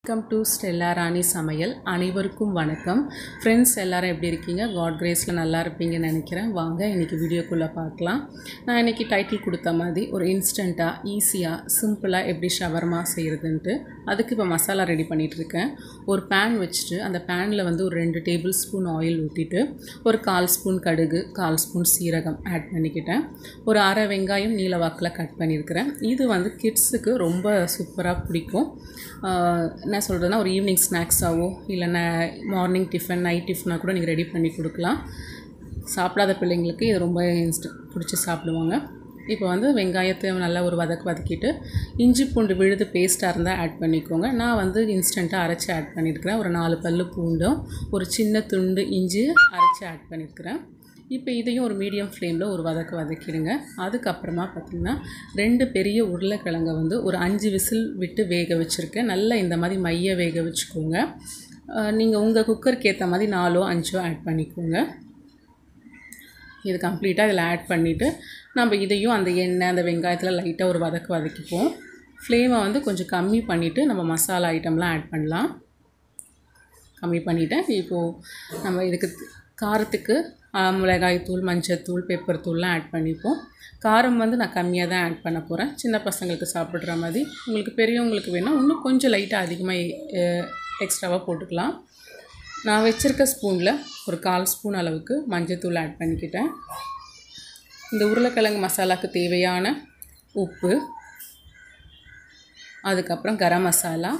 welcome to Stella ராணி சமையல் அனைவருக்கும் வணக்கம் ஃப்ரெண்ட்ஸ் எல்லாரும் எப்படி இருக்கீங்க காட் கிரேஸில் நல்லா இருப்பீங்கன்னு நினைக்கிறேன் வாங்க இன்றைக்கி வீடியோக்குள்ளே பார்க்கலாம் நான் இன்றைக்கி டைட்டில் கொடுத்த மாதிரி ஒரு இன்ஸ்டண்ட்டாக ஈஸியாக சிம்பிளாக எப்படி ஷவர்மா செய்கிறதுன்ட்டு அதுக்கு இப்போ மசாலா ரெடி பண்ணிகிட்ருக்கேன் ஒரு பேன் வச்சுட்டு அந்த பேனில் வந்து ஒரு ரெண்டு டேபிள் ஸ்பூன் ஆயில் ஊற்றிட்டு ஒரு கால் ஸ்பூன் கடுகு கால் ஸ்பூன் சீரகம் ஆட் பண்ணிக்கிட்டேன் ஒரு அரை வெங்காயம் நீல வாக்கில் கட் பண்ணியிருக்கிறேன் இது வந்து கிட்ஸுக்கு ரொம்ப சூப்பராக பிடிக்கும் ஆஹ் என்ன சொல்கிறதுனா ஒரு ஈவினிங் ஸ்நாக்ஸாவோ இல்லைன்னா மார்னிங் டிஃபன் நைட் டிஃபனாக கூட நீங்கள் ரெடி பண்ணி கொடுக்கலாம் சாப்பிடாத பிள்ளைங்களுக்கு இது ரொம்ப இன்ஸ்ட பிடிச்சி சாப்பிடுவாங்க இப்போ வந்து வெங்காயத்தை நல்லா ஒரு வதக்கு வதக்கிட்டு இஞ்சி பூண்டு விழுது பேஸ்ட்டாக இருந்தால் ஆட் பண்ணிக்கோங்க நான் வந்து இன்ஸ்டண்ட்டாக அரைச்சி ஆட் பண்ணியிருக்கிறேன் ஒரு நாலு பல்லு பூண்டும் ஒரு சின்ன துண்டு இஞ்சி அரைச்சி ஆட் பண்ணியிருக்கிறேன் இப்போ இதையும் ஒரு மீடியம் ஃப்ளேமில் ஒரு வதக்கு வதக்கிடுங்க அதுக்கப்புறமா பார்த்திங்கன்னா ரெண்டு பெரிய உருளைக்கிழங்கை வந்து ஒரு அஞ்சு விசில் விட்டு வேக வச்சுருக்கேன் நல்லா இந்த மாதிரி மைய வேக வச்சுக்கோங்க நீங்கள் உங்கள் குக்கருக்கு ஏற்ற மாதிரி நாலோ அஞ்சோ ஆட் பண்ணிக்கோங்க இது கம்ப்ளீட்டாக இதில் ஆட் பண்ணிவிட்டு நம்ம இதையும் அந்த எண்ணெய் அந்த வெங்காயத்தில் லைட்டாக ஒரு வதக்கு வதக்கிப்போம் ஃப்ளேமை வந்து கொஞ்சம் கம்மி பண்ணிவிட்டு நம்ம மசாலா ஐட்டம்லாம் ஆட் பண்ணலாம் கம்மி பண்ணிவிட்டேன் இப்போது நம்ம இதுக்கு காரத்துக்கு மிளகாய்த்தூள் மஞ்சத்தூள் பெப்பர் தூள்லாம் ஆட் பண்ணிப்போம் காரம் வந்து நான் கம்மியாக தான் ஆட் பண்ண போகிறேன் சின்ன பசங்களுக்கு சாப்பிட்ற மாதிரி உங்களுக்கு பெரியவங்களுக்கு வேணால் இன்னும் கொஞ்சம் லைட்டாக அதிகமாக எக்ஸ்ட்ராவாக போட்டுக்கலாம் நான் வச்சுருக்க ஸ்பூனில் ஒரு கால் ஸ்பூன் அளவுக்கு மஞ்சத்தூள் ஆட் பண்ணிக்கிட்டேன் இந்த உருளைக்கிழங்கு மசாலாவுக்கு தேவையான உப்பு அதுக்கப்புறம் கரம் மசாலா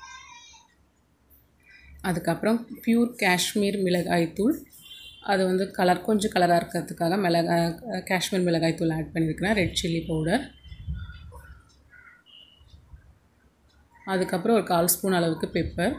அதுக்கப்புறம் ப்யூர் காஷ்மீர் மிளகாய்த்தூள் அது வந்து கலர் கொஞ்சம் கலராக இருக்கிறதுக்காக மிளகாய் காஷ்மீர் மிளகாய்த்தூள் ஆட் பண்ணியிருக்கிறேன் ரெட் சில்லி பவுடர் அதுக்கப்புறம் ஒரு கால் ஸ்பூன் அளவுக்கு பெப்பர்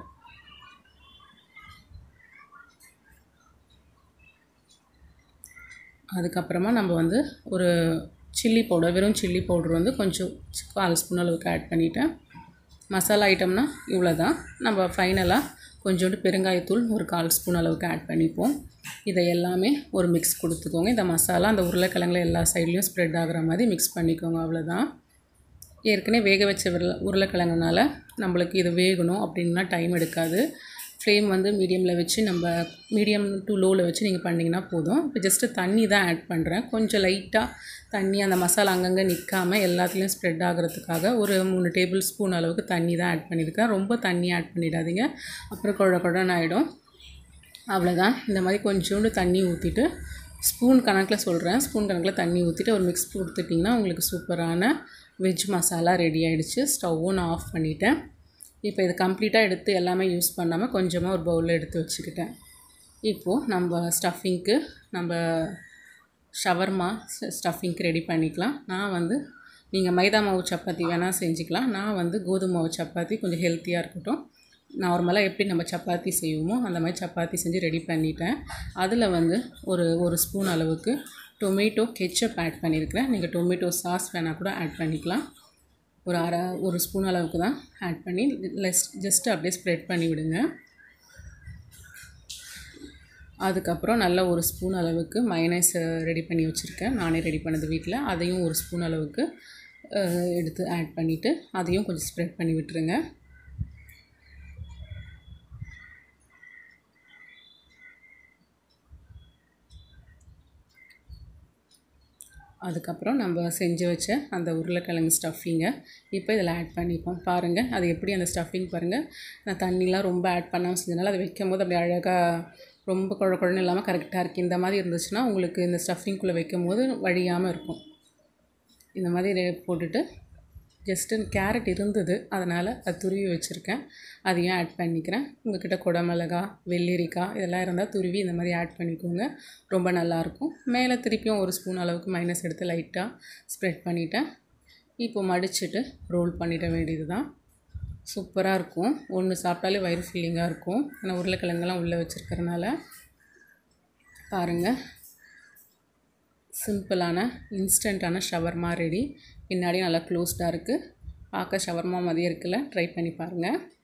அதுக்கப்புறமா நம்ம வந்து ஒரு சில்லி பவுடர் வெறும் சில்லி பவுடர் வந்து கொஞ்சம் கால் ஸ்பூன் அளவுக்கு ஆட் பண்ணிவிட்டேன் மசாலா ஐட்டம்னா இவ்வளோ தான் நம்ம ஃபைனலாக கொஞ்சோண்டு பெருங்காயத்தூள் ஒரு கால் ஸ்பூன் அளவுக்கு ஆட் பண்ணிப்போம் இதை எல்லாமே ஒரு மிக்ஸ் கொடுத்துக்கோங்க இந்த மசாலா அந்த உருளைக்கிழங்குல எல்லா சைட்லேயும் ஸ்ப்ரெட் ஆகிற மாதிரி மிக்ஸ் பண்ணிக்கோங்க அவ்வளோதான் ஏற்கனவே வேக வச்ச உருளை உருளைக்கிழங்குனால நம்மளுக்கு இது வேகணும் அப்படின்னா டைம் எடுக்காது ஃப்ளேம் வந்து மீடியமில் வச்சு நம்ம மீடியம் டு லோவில் வச்சு நீங்கள் பண்ணிங்கன்னா போதும் இப்போ ஜஸ்ட்டு தண்ணி தான் ஆட் பண்ணுறேன் கொஞ்சம் லைட்டாக தண்ணி அந்த மசாலா அங்கங்கே நிற்காமல் எல்லாத்துலேயும் ஸ்ப்ரெட் ஆகிறதுக்காக ஒரு மூணு டேபிள் ஸ்பூன் அளவுக்கு தண்ணி தான் ஆட் பண்ணியிருக்கேன் ரொம்ப தண்ணி ஆட் பண்ணிடாதீங்க அப்புறம் குழ குழன்னு ஆகிடும் அவ்வளோதான் இந்த மாதிரி கொஞ்சோண்டு தண்ணி ஊற்றிட்டு ஸ்பூன் கணக்கில் சொல்கிறேன் ஸ்பூன் கணக்கில் தண்ணி ஊற்றிட்டு ஒரு மிக்ஸ் கொடுத்துட்டிங்கன்னா உங்களுக்கு சூப்பரான வெஜ் மசாலா ரெடி ஆகிடுச்சு ஸ்டவ்வும் நான் ஆஃப் பண்ணிட்டேன் இப்போ இது கம்ப்ளீட்டாக எடுத்து எல்லாமே யூஸ் பண்ணாமல் கொஞ்சமாக ஒரு பவுலில் எடுத்து வச்சுக்கிட்டேன் இப்போது நம்ம ஸ்டஃபிங்க்கு நம்ம ஷவர்மா ஸ்டஃபிங்க்கு ரெடி பண்ணிக்கலாம் நான் வந்து நீங்கள் மைதா மாவு சப்பாத்தி வேணால் செஞ்சுக்கலாம் நான் வந்து கோதுமை மாவு சப்பாத்தி கொஞ்சம் ஹெல்த்தியாக இருக்கட்டும் நார்மலாக எப்படி நம்ம சப்பாத்தி செய்வோமோ அந்த மாதிரி சப்பாத்தி செஞ்சு ரெடி பண்ணிட்டேன் அதில் வந்து ஒரு ஒரு ஸ்பூன் அளவுக்கு டொமேட்டோ கெச்சப் ஆட் பண்ணியிருக்கிறேன் நீங்கள் டொமேட்டோ சாஸ் வேணால் கூட ஆட் பண்ணிக்கலாம் ஒரு அரை ஒரு ஸ்பூன் அளவுக்கு தான் ஆட் பண்ணி லெஸ் ஜஸ்ட்டு அப்படியே ஸ்ப்ரெட் பண்ணி விடுங்க அதுக்கப்புறம் நல்ல ஒரு ஸ்பூன் அளவுக்கு மைனஸ் ரெடி பண்ணி வச்சுருக்கேன் நானே ரெடி பண்ணது வீட்டில் அதையும் ஒரு ஸ்பூன் அளவுக்கு எடுத்து ஆட் பண்ணிவிட்டு அதையும் கொஞ்சம் ஸ்ப்ரெட் பண்ணி விட்டுருங்க அதுக்கப்புறம் நம்ம செஞ்சு வச்ச அந்த உருளைக்கிழங்கு ஸ்டஃபிங்கை இப்போ இதில் ஆட் பண்ணிப்போம் பாருங்கள் அது எப்படி அந்த ஸ்டஃபிங் பாருங்கள் நான் தண்ணிலாம் ரொம்ப ஆட் பண்ணாமல் செஞ்சதுனால அதை வைக்கும் போது அப்படி அழகாக ரொம்ப குழ குழன்னு இல்லாமல் கரெக்டாக இருக்குது இந்த மாதிரி இருந்துச்சுன்னா உங்களுக்கு இந்த ஸ்டஃபிங்குள்ளே வைக்கும் போது வழியாமல் இருக்கும் இந்த மாதிரி போட்டுட்டு ஜஸ்ட்டு கேரட் இருந்தது அதனால் அது துருவி வச்சுருக்கேன் அதையும் ஆட் பண்ணிக்கிறேன் உங்கள்கிட்ட குடமிளகா வெள்ளரிக்காய் இதெல்லாம் இருந்தால் துருவி இந்த மாதிரி ஆட் பண்ணிக்கோங்க ரொம்ப நல்லாயிருக்கும் மேலே திருப்பியும் ஒரு ஸ்பூன் அளவுக்கு மைனஸ் எடுத்து லைட்டாக ஸ்ப்ரெட் பண்ணிவிட்டேன் இப்போ மடிச்சுட்டு ரோல் பண்ணிட வேண்டியது தான் சூப்பராக இருக்கும் ஒன்று சாப்பிட்டாலே வயிறு ஃபீலிங்காக இருக்கும் ஆனால் உருளைக்கிழங்கெல்லாம் உள்ளே வச்சுருக்கறனால பாருங்கள் சிம்பிளான இன்ஸ்டண்ட்டான ஷவர்மா ரெடி பின்னாடி நல்லா க்ளோஸ்டாக இருக்குது பார்க்க ஷவர்மா மாதிரியே இருக்குல்ல ட்ரை பண்ணி பாருங்கள்